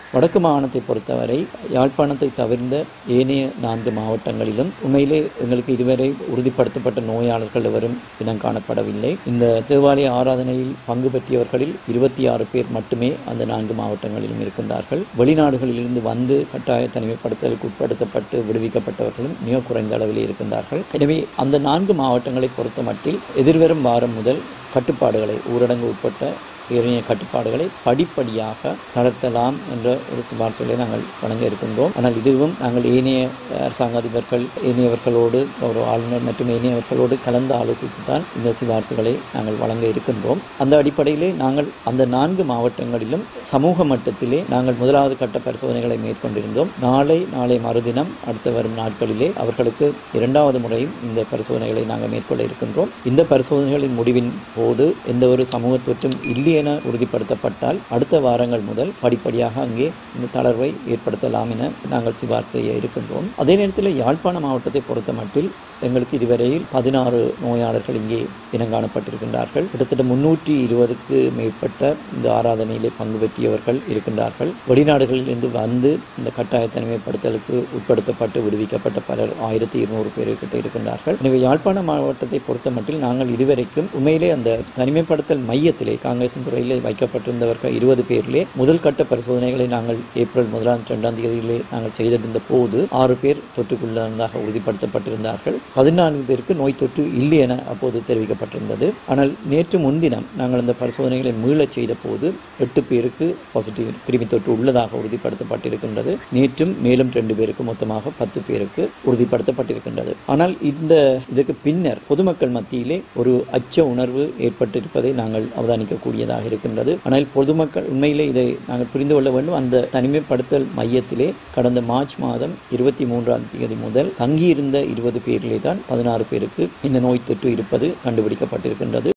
வடக்கு மாகாணத்தை பொறுத்தவரை யாழ்ப்பாணத்தை தவிர்ந்த ஏனைய நான்கு மாவட்டங்களிலும் உண்மையிலே எங்களுக்கு இதுவரை உறுதிப்படுத்தப்பட்ட நோயாளர்கள் எவரும் இனம் காணப்படவில்லை இந்த தேவாலய ஆராதனையில் பங்கு பெற்றியவர்களில் இருபத்தி ஆறு பேர் மட்டுமே அந்த நான்கு மாவட்டங்களிலும் இருக்கின்றார்கள் வெளிநாடுகளிலிருந்து வந்து கட்டாய தனிமைப்படுத்தலுக்கு உட்படுத்தப்பட்டு விடுவிக்கப்பட்டவர்களும் மிக குறைந்த அளவில் இருக்கின்றார்கள் எனவே அந்த நான்கு மாவட்டங்களை பொறுத்த மட்டில் எதிர்வரும் வாரம் முதல் கட்டுப்பாடுகளை ஊரடங்கு உட்பட்ட ஏனைய கட்டுப்பாடுகளை படிப்படியாக தளர்த்தலாம் என்ற ஒரு சிபார்சுகளை நாங்கள் வழங்க இருக்கின்றோம் ஆனால் இதுவும் நாங்கள் ஏனைய அரசாங்க அதிபர்கள் ஏனையவர்களோடு ஒரு ஆளுநர் மற்றும் ஏனையவர்களோடு கலந்து ஆலோசித்து தான் இந்த சிபார்சுகளை நாங்கள் வழங்க இருக்கின்றோம் அந்த அடிப்படையிலே நாங்கள் அந்த நான்கு மாவட்டங்களிலும் சமூக மட்டத்திலே நாங்கள் முதலாவது கட்ட பரிசோதனைகளை மேற்கொண்டிருந்தோம் நாளை நாளை மறுதினம் அடுத்து வரும் நாட்களிலே அவர்களுக்கு இரண்டாவது முறையும் இந்த பரிசோதனைகளை நாங்கள் மேற்கொள்ள இருக்கின்றோம் இந்த பரிசோதனைகளின் முடிவின் போது எந்த ஒரு சமூக தொற்றும் இல்லை என உறுதிப்படுத்தப்பட்டால் அடுத்த வாரங்கள் முதல் படிப்படியாக அங்கே இந்த தளர்வை ஏற்படுத்தலாம் என நாங்கள் சிபார்சு செய்ய இருக்கின்றோம் அதே நேரத்தில் யாழ்ப்பாண மாவட்டத்தை பொறுத்த மட்டில் எங்களுக்கு இதுவரையில் பதினாறு நோயாளர்கள் இங்கே இனங்காணப்பட்டிருக்கின்றார்கள் கிட்டத்தட்ட முன்னூற்றி இருபதுக்கு மேற்பட்ட இந்த ஆராதனையிலே பங்கு பெற்றியவர்கள் இருக்கின்றார்கள் வெளிநாடுகளிலிருந்து வந்து இந்த கட்டாய தனிமைப்படுத்தலுக்கு உட்படுத்தப்பட்டு விடுவிக்கப்பட்ட பலர் ஆயிரத்தி இருநூறு பேர் கிட்ட இருக்கின்றார்கள் எனவே யாழ்ப்பாண மாவட்டத்தை பொறுத்த மட்டில் நாங்கள் இதுவரைக்கும் உண்மையிலே அந்த தனிமைப்படுத்தல் மையத்திலே காங்கிரஸ் துறையிலே வைக்கப்பட்டிருந்தவர்கள் இருபது பேரிலே முதல் கட்ட பரிசோதனைகளை நாங்கள் ஏப்ரல் முதலாம் இரண்டாம் தேதியிலே நாங்கள் செய்திருந்த போது ஆறு பேர் தொற்றுக்குள்ளதாக உறுதிப்படுத்தப்பட்டிருந்தார்கள் பதினான்கு பேருக்கு நோய் தொற்று இல்லை என அப்போது தெரிவிக்கப்பட்டிருந்தது ஆனால் நேற்று முன்தினம் நாங்கள் அந்த பரிசோதனைகளை மீளச் செய்த போது எட்டு பேருக்கு பாசிட்டிவ் கிருமி தொற்று உள்ளதாக உறுதிப்படுத்தப்பட்டிருக்கின்றது நேற்றும் மேலும் ரெண்டு பேருக்கு மொத்தமாக பத்து பேருக்கு உறுதிப்படுத்தப்பட்டிருக்கின்றது ஆனால் இந்த இதற்கு பின்னர் பொதுமக்கள் மத்தியிலே ஒரு அச்ச உணர்வு ஏற்பட்டிருப்பதை நாங்கள் அவதானிக்கக்கூடியதாக இருக்கின்றது ஆனால் பொதுமக்கள் உண்மையிலே இதை நாங்கள் புரிந்து கொள்ள வேண்டும் அந்த தனிமைப்படுத்தல் மையத்திலே கடந்த மார்ச் மாதம் இருபத்தி மூன்றாம் தேதி முதல் தங்கியிருந்த இருபது பேரிலே தான் பதினாறு பேருக்கு இந்த நோய் தொற்று இருப்பது கண்டுபிடிக்கப்பட்டிருக்கின்றது